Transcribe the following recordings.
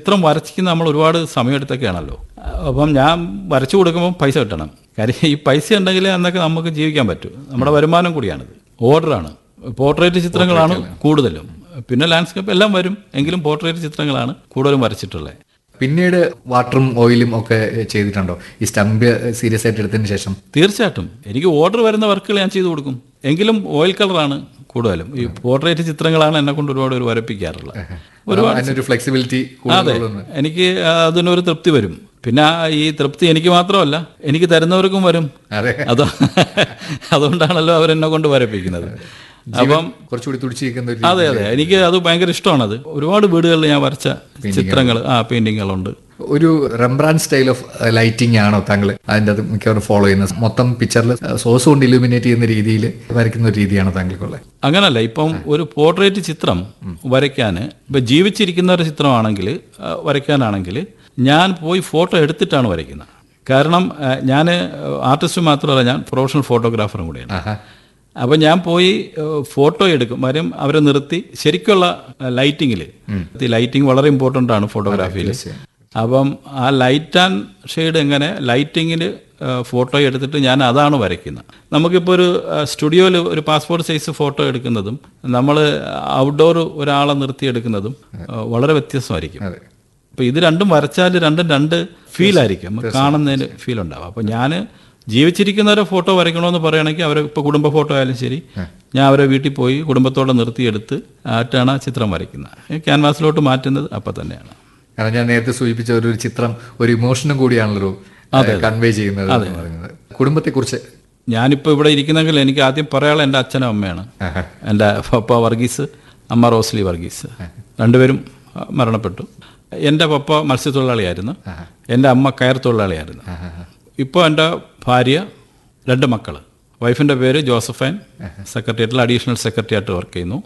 ചിത്രം വരച്ചിക്കുന്ന നമ്മൾ ഒരുപാട് സമയമെടുത്തൊക്കെയാണല്ലോ അപ്പം ഞാൻ വരച്ചു കൊടുക്കുമ്പോൾ പൈസ കിട്ടണം കാര്യം ഈ പൈസ ഉണ്ടെങ്കിലേ അന്നൊക്കെ നമുക്ക് ജീവിക്കാൻ പറ്റൂ നമ്മുടെ വരുമാനം കൂടിയാണിത് ഓർഡറാണ് പോർട്രേറ്റ് ചിത്രങ്ങളാണ് കൂടുതലും പിന്നെ ലാൻഡ്സ്കേപ്പ് എല്ലാം വരും എങ്കിലും പോർട്രേറ്റ് ചിത്രങ്ങളാണ് കൂടുതലും വരച്ചിട്ടുള്ളത് പിന്നീട് വാട്ടറും ഓയിലും ഒക്കെ ചെയ്തിട്ടുണ്ടോ ഈ സ്റ്റംപ് സീരിയസ് ആയിട്ട് എടുത്തതിന് ശേഷം തീർച്ചയായിട്ടും എനിക്ക് ഓർഡർ വരുന്ന വർക്കുകൾ ഞാൻ ചെയ്തു കൊടുക്കും എങ്കിലും ഓയിൽ കളറാണ് കൂടുതലും ഈ പോർട്രേറ്റ് ചിത്രങ്ങളാണ് എന്നെ കൊണ്ട് ഒരുപാട് ഒരു വരപ്പിക്കാറുള്ളത് അതിനൊരു ഫ്ലെക്സിബിലിറ്റി അതെ എനിക്ക് അതിനൊരു തൃപ്തി വരും പിന്നെ ആ ഈ തൃപ്തി എനിക്ക് മാത്രമല്ല എനിക്ക് തരുന്നവർക്കും വരും അതെ അത് അതുകൊണ്ടാണല്ലോ അവരെന്നെ കൊണ്ട് വരപ്പിക്കുന്നത് അപ്പം കുറച്ചുകൂടി തുടിച്ചിരിക്കുന്ന ഒരു അതെ അതെ എനിക്ക് അത് ഭയങ്കര ഇഷ്ടമാണത് ഒരുപാട് വീടുകളിൽ ഞാൻ വരച്ച ചിത്രങ്ങൾ ആ പെയിന്റിങ്ങുകളുണ്ട് ഒരു റംബ്രാൻ സ്റ്റൈൽ ഓഫ് ലൈറ്റിംഗ് ആണോ താങ്കൾ അതിൻ്റെ അത് മിക്കവാറും ഫോളോ ചെയ്യുന്നത് മൊത്തം പിക്ചറിൽ സോഴ്സ് കൊണ്ട് ഇലുമിനേറ്റ് ചെയ്യുന്ന രീതിയിൽ വരയ്ക്കുന്ന ഒരു രീതിയാണോ താങ്കൾക്കുള്ളത് അങ്ങനല്ല ഇപ്പം ഒരു പോർട്രേറ്റ് ചിത്രം വരയ്ക്കാൻ ഇപ്പം ജീവിച്ചിരിക്കുന്ന ഒരു ചിത്രമാണെങ്കിൽ ആ, വരയ്ക്കാനാണെങ്കിൽ ഞാൻ പോയി ഫോട്ടോ എടുത്തിട്ടാണ് വരയ്ക്കുന്നത് കാരണം ഞാൻ ആർട്ടിസ്റ്റ് മാത്രമല്ല ഞാൻ പ്രൊഫഷണൽ ഫോട്ടോഗ്രാഫറും കൂടിയാണ് ആഹാ അപ്പം ഞാൻ പോയി ഏഹ്, ഫോട്ടോ എടുക്കും കാര്യം അവരെ നിർത്തി ശരിക്കുള്ള ലൈറ്റിങ്ങിൽ ലൈറ്റിംഗ് വളരെ ഇമ്പോർട്ടൻ്റ് ആണ് ഫോട്ടോഗ്രാഫിയിൽ അപ്പം ആ ലൈറ്റ് ആൻഡ് ഷെയ്ഡ് എങ്ങനെ ലൈറ്റിങ്ങിൽ ഫോട്ടോ എടുത്തിട്ട് ഞാൻ അതാണ് വരയ്ക്കുന്നത് നമുക്കിപ്പോൾ ഒരു സ്റ്റുഡിയോയിൽ ഒരു പാസ്പോർട്ട് സൈസ് ഫോട്ടോ എടുക്കുന്നതും നമ്മൾ ഔട്ട്ഡോർ ഒരാളെ നിർത്തി എടുക്കുന്നതും ഏഹ്, വളരെ വ്യത്യസ്തമായിരിക്കും അതെ അപ്പോൾ ഇത് രണ്ടും വരച്ചാൽ രണ്ടും രണ്ട് ഫീൽ ആയിരിക്കും നമുക്ക് കാണുന്നതിന് ഫീൽ ഉണ്ടാവും അപ്പോൾ ഞാൻ ജീവിച്ചിരിക്കുന്നവരെ ഫോട്ടോ വരയ്ക്കണമെന്ന് പറയുകയാണെങ്കിൽ അവരെ ഇപ്പോൾ കുടുംബ ഫോട്ടോ ആയാലും ശരി ഞാൻ അവരെ വീട്ടിൽ പോയി കുടുംബത്തോടെ നിർത്തിയെടുത്ത് ആയിട്ടാണ് ആ ചിത്രം വരയ്ക്കുന്നത് ക്യാൻവാസിലോട്ട് മാറ്റുന്നത് അപ്പം തന്നെയാണ് കാരണം ഞാൻ നേരത്തെ സൂചിപ്പിച്ച ഒരു ഒരു ചിത്രം ഒരു ഇമോഷനും കൂടിയാണല്ലോ കൺവേ ചെയ്യുന്നത് എന്ന് പറയുന്നത് കുടുംബത്തെക്കുറിച്ച് ഞാനിപ്പോൾ ഇവിടെ ഇരിക്കുന്നെങ്കിൽ എനിക്ക് ആദ്യം പറയാനുള്ള എൻ്റെ അച്ഛനും അമ്മയാണ് എൻ്റെ പപ്പ വർഗീസ് അമ്മ റോസ്ലി വർഗീസ് രണ്ടുപേരും ആ, മരണപ്പെട്ടു എൻ്റെ പപ്പ മത്സ്യത്തൊഴിലാളിയായിരുന്നു എൻ്റെ അമ്മ കയർ തൊഴിലാളിയായിരുന്നു ഇപ്പോൾ എൻ്റെ ഭാര്യ രണ്ട് മക്കൾ വൈഫിൻ്റെ പേര് ജോസഫൈൻ സെക്രട്ടേറിയറ്റിൽ അഡീഷണൽ സെക്രട്ടറി ആയിട്ട് വർക്ക് ചെയ്യുന്നു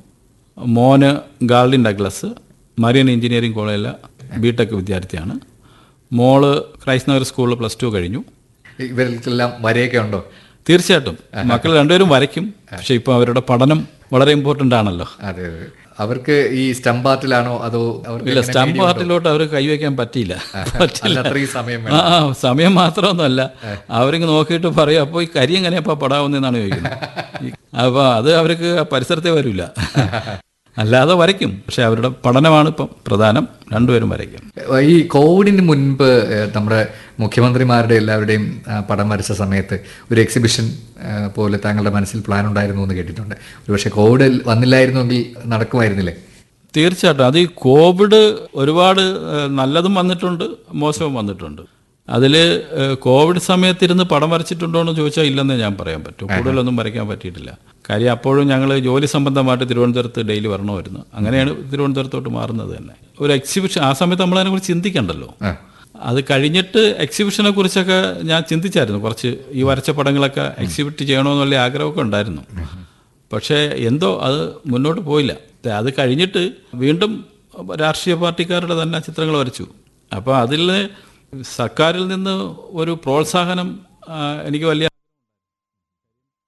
മോന് ഗാൾഡിൻ ഡഗ്ലസ് മരിയൻ എഞ്ചിനീയറിംഗ് കോളേജിലെ ബി ടെക് വിദ്യാർത്ഥിയാണ് മോള് ക്രൈസ്റ്റ് നഗർ സ്കൂളിൽ പ്ലസ് ടു കഴിഞ്ഞു ഇവർക്കെല്ലാം വരയൊക്കെ ഉണ്ടോ തീർച്ചയായിട്ടും മക്കൾ രണ്ടുപേരും വരയ്ക്കും പക്ഷെ ഇപ്പോൾ അവരുടെ പഠനം വളരെ ഇമ്പോർട്ടൻ്റ് ആണല്ലോ അതെ അതെ അവർക്ക് ഈ സ്റ്റംപ് ആർട്ടിലാണോ അതോ അവർക്ക് ഇല്ല സ്റ്റാമ്പ് ആർട്ടിലോട്ട് അവർ കൈവയ്ക്കാൻ പറ്റിയില്ല പറ്റില്ല അല്ല അത്രയും സമയം ആ ആ, സമയം മാത്രമൊന്നുമല്ല അവരിങ്ങ് നോക്കിയിട്ട് പറയും അപ്പോൾ ഈ കരി എങ്ങനെയാ പടാവുന്നതെന്നാണ് ചോദിക്കുന്നത് അപ്പോൾ അത് അവർക്ക് പരിസരത്തെ വരില്ല അല്ലാതെ വരയ്ക്കും പക്ഷെ അവരുടെ പഠനമാണ് ഇപ്പം പ്രധാനം രണ്ടുപേരും വരയ്ക്കും ഈ കോവിഡിന് മുൻപ് ഏഹ്, നമ്മുടെ മുഖ്യമന്ത്രിമാരുടെ എല്ലാവരുടെയും ആ, പടം വരച്ച സമയത്ത് ഒരു എക്സിബിഷൻ ഏഹ്, പോലെ താങ്കളുടെ മനസ്സിൽ പ്ലാൻ ഉണ്ടായിരുന്നു എന്ന് കേട്ടിട്ടുണ്ട് ഒരുപക്ഷെ കോവിഡ് വന്നില്ലായിരുന്നെങ്കിൽ നടക്കുമായിരുന്നില്ലേ തീർച്ചയായിട്ടും അത് ഈ കോവിഡ് ഒരുപാട് ഏഹ്, നല്ലതും വന്നിട്ടുണ്ട് മോശവും വന്നിട്ടുണ്ട് അതിൽ കോവിഡ് സമയത്തിരുന്ന് പടം വരച്ചിട്ടുണ്ടോ എന്ന് ചോദിച്ചാൽ ഇല്ലെന്നേ ഞാൻ പറയാൻ പറ്റൂ കൂടുതലൊന്നും വരയ്ക്കാൻ പറ്റിയിട്ടില്ല കാര്യം അപ്പോഴും ഞങ്ങൾ ജോലി സംബന്ധമായിട്ട് തിരുവനന്തപുരത്ത് ഡെയിലി വരണമായിരുന്നു അങ്ങനെയാണ് തിരുവനന്തപുരത്തോട്ട് മാറുന്നത് തന്നെ ഒരു എക്സിബിഷൻ ആ സമയത്ത് നമ്മൾ അതിനെക്കുറിച്ച് ചിന്തിക്കണ്ടല്ലോ ആ. അത് കഴിഞ്ഞിട്ട് എക്സിബിഷനെ കുറിച്ചൊക്കെ ഞാൻ ചിന്തിച്ചായിരുന്നു കുറച്ച് ഈ വരച്ച പടങ്ങളൊക്കെ എക്സിബിറ്റ് ചെയ്യണമെന്നുള്ള ആഗ്രഹമൊക്കെ ഉണ്ടായിരുന്നു പക്ഷേ എന്തോ അത് മുന്നോട്ട് പോയില്ല അത് കഴിഞ്ഞിട്ട് വീണ്ടും രാഷ്ട്രീയ പാർട്ടിക്കാരുടെ തന്നെ ചിത്രങ്ങൾ വരച്ചു അപ്പോൾ അതിൽ സർക്കാരിൽ നിന്ന് ഒരു പ്രോത്സാഹനം ആ, എനിക്ക് വലിയ